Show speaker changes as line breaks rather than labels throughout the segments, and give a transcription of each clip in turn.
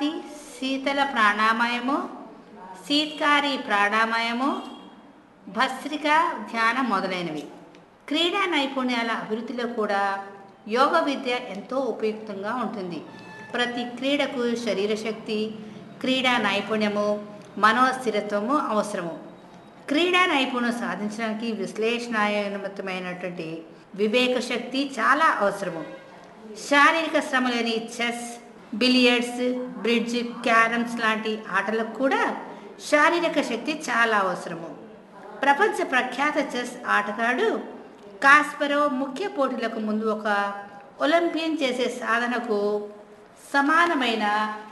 కపాలభాతి శీతల ప్రాణామయము శీత్కారి ప్రాణామయము భస్త్రిక ధ్యానం మొదలైనవి క్రీడా నైపుణ్యాల అభివృద్ధిలో కూడా యోగ విద్య ఎంతో ఉపయుక్తంగా ఉంటుంది ప్రతి క్రీడకు శరీర శక్తి క్రీడా నైపుణ్యము మనోస్థిరత్వము అవసరము క్రీడా నైపుణ్యం సాధించడానికి విశ్లేషణాత్మకమైనటువంటి వివేక శక్తి చాలా అవసరము శారీరక శ్రమ లేని చెస్ బిలియర్డ్స్ బ్రిడ్జ్ క్యారమ్స్ లాంటి ఆటలకు కూడా శారీరక శక్తి చాలా అవసరము ప్రపంచ ప్రఖ్యాత చెస్ ఆటగాడు కాస్పరో ముఖ్య పోటీలకు ముందు ఒక ఒలింపియన్ చేసే సాధనకు సమానమైన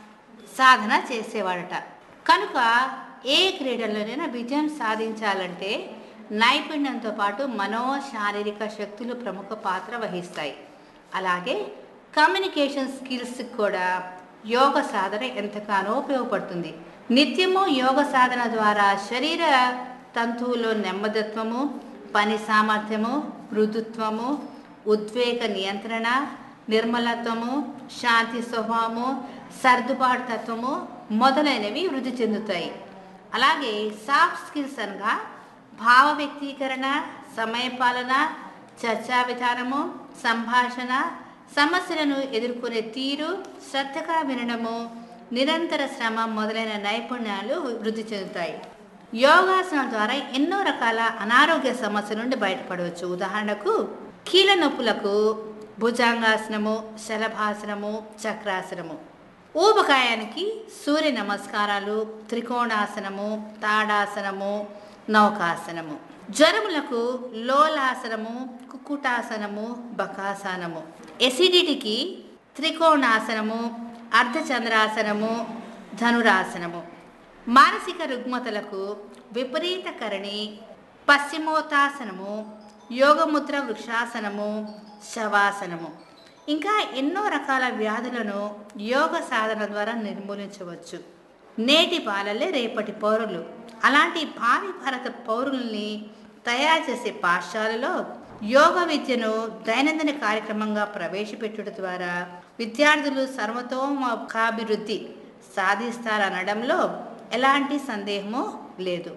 సాధన చేసేవాడట కనుక ఏ క్రీడల్లోనైనా విజయం సాధించాలంటే నైపుణ్యంతో పాటు మనో శారీరక శక్తులు ప్రముఖ పాత్ర వహిస్తాయి అలాగే కమ్యూనికేషన్ స్కిల్స్ కూడా యోగ సాధన ఎంతగానో ఉపయోగపడుతుంది నిత్యము యోగ సాధన ద్వారా శరీర తంతువులో నెమ్మదత్వము పని సామర్థ్యము మృదుత్వము ఉద్వేగ నియంత్రణ నిర్మలత్వము శాంతి స్వభావము సర్దుబాటు తత్వము మొదలైనవి వృద్ధి చెందుతాయి అలాగే సాఫ్ట్ స్కిల్స్ అనగా భావ వ్యక్తీకరణ సమయపాలన చర్చా విధానము సంభాషణ సమస్యలను ఎదుర్కొనే తీరు శ్రద్ధగా వినడము నిరంతర శ్రమ మొదలైన నైపుణ్యాలు వృద్ధి చెందుతాయి యోగాసనం ద్వారా ఎన్నో రకాల అనారోగ్య సమస్యల నుండి బయటపడవచ్చు ఉదాహరణకు కీళ్ళ నొప్పులకు భుజంగాసనము శలభాసనము చక్రాసనము ఊబకాయానికి సూర్య నమస్కారాలు త్రికోణాసనము తాడాసనము నౌకాసనము జ్వరములకు లోలాసనము కుక్కుటాసనము బకాసనము ఎసిడిటీకి త్రికోణాసనము అర్ధచంద్రాసనము ధనురాసనము మానసిక రుగ్మతలకు విపరీతకరణి పశ్చిమోత్తాసనము యోగముద్ర వృక్షాసనము శవాసనము ఇంకా ఎన్నో రకాల వ్యాధులను యోగ సాధన ద్వారా నిర్మూలించవచ్చు నేటి బాలలే రేపటి పౌరులు అలాంటి భావి భారత పౌరుల్ని తయారు చేసే పాఠశాలలో యోగ విద్యను దైనందిన కార్యక్రమంగా ప్రవేశపెట్టుట ద్వారా విద్యార్థులు సర్వతోముఖాభివృద్ధి సాధిస్తారనడంలో ఎలాంటి సందేహము లేదు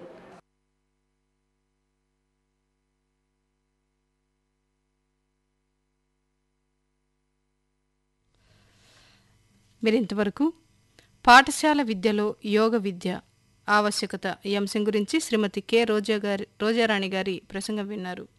మీరు ఇంతవరకు పాఠశాల విద్యలో యోగ విద్య ఆవశ్యకత ఈ అంశం గురించి శ్రీమతి కె రోజా గారి రోజారాణి గారి ప్రసంగం విన్నారు